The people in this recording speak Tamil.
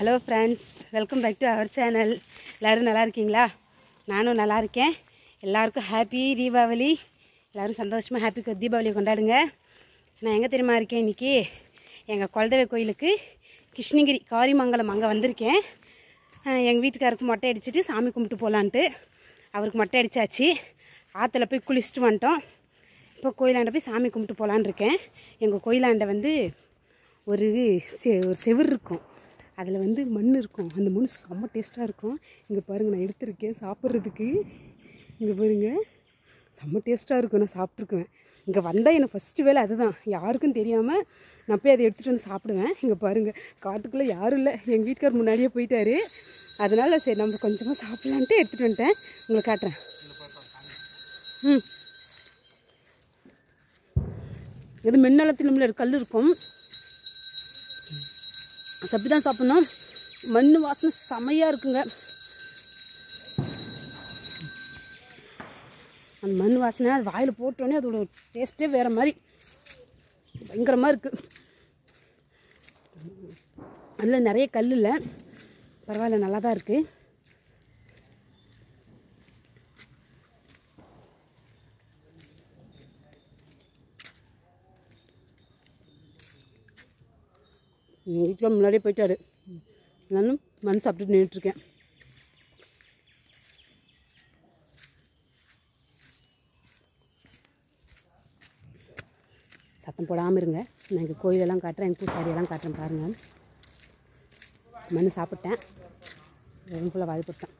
hello friends welcome back to our channel எல்லோரும் நல்லா இருக்கீங்களா நானும் நல்லா இருக்கேன் எல்லாருக்கும் ஹாப்பி தீபாவளி எல்லோரும் சந்தோஷமாக ஹாப்பி தீபாவளியை கொண்டாடுங்க நான் எங்கே தெரியுமா இருக்கேன் இன்றைக்கி எங்கள் குலதெய்வ கோயிலுக்கு கிருஷ்ணகிரி காரிமங்கலம் அங்கே வந்திருக்கேன் எங்கள் வீட்டுக்காருக்கு மொட்டை அடிச்சிட்டு சாமி கும்பிட்டு போகலான்ட்டு அவருக்கு மொட்டை அடித்தாச்சு ஆற்றுல போய் குளிச்சுட்டு வந்துட்டோம் இப்போ கோயிலாண்ட போய் சாமி கும்பிட்டு போகலான்னு இருக்கேன் எங்கள் கோயிலாண்ட வந்து ஒரு செ ஒரு செவுரு இருக்கும் அதில் வந்து மண் இருக்கும் அந்த மண் செம்ம டேஸ்ட்டாக இருக்கும் இங்கே பாருங்கள் நான் எடுத்திருக்கேன் சாப்பிட்றதுக்கு இங்கே பாருங்க செம்ம டேஸ்ட்டாக இருக்கும் நான் சாப்பிட்ருக்குவேன் இங்கே வந்தால் எனக்கு ஃபஸ்ட்டு வேலை அதுதான் யாருக்கும் தெரியாமல் நான் போய் அதை எடுத்துகிட்டு வந்து சாப்பிடுவேன் இங்கே பாருங்கள் காட்டுக்குள்ளே யாரும் இல்லை எங்கள் வீட்டுக்கார் முன்னாடியே போயிட்டாரு அதனால் சரி நம்ம கொஞ்சமாக சாப்பிட்லான்ட்டு எடுத்துகிட்டு வந்துட்டேன் உங்களுக்கு காட்டுறேன் ம் இது மின்னலத்திலும் கல் இருக்கும் அப்படி தான் சாப்பிட்ணும் மண் வாசனை செமையாக இருக்குங்க அந்த மண் வாசனை அது வாயில் போட்டோன்னே அதோட டேஸ்ட்டே வேறு மாதிரி பயங்கரமாக இருக்குது அதில் நிறைய கல் இல்லை பரவாயில்ல நல்லா தான் இருக்குது வீட்டில் முன்னாடியே போயிட்டாரு நானும் மண் சாப்பிட்டுட்டு நின்றுட்டுருக்கேன் சத்தம் போடாமல் இருங்க நான் எங்கள் கோயிலெல்லாம் காட்டுறேன் எங்கள் பூசாரியெல்லாம் காட்டுறேன் பாருங்கள் மண் சாப்பிட்டேன் வெறும் ஃபுல்லாக வாய் போட்டேன்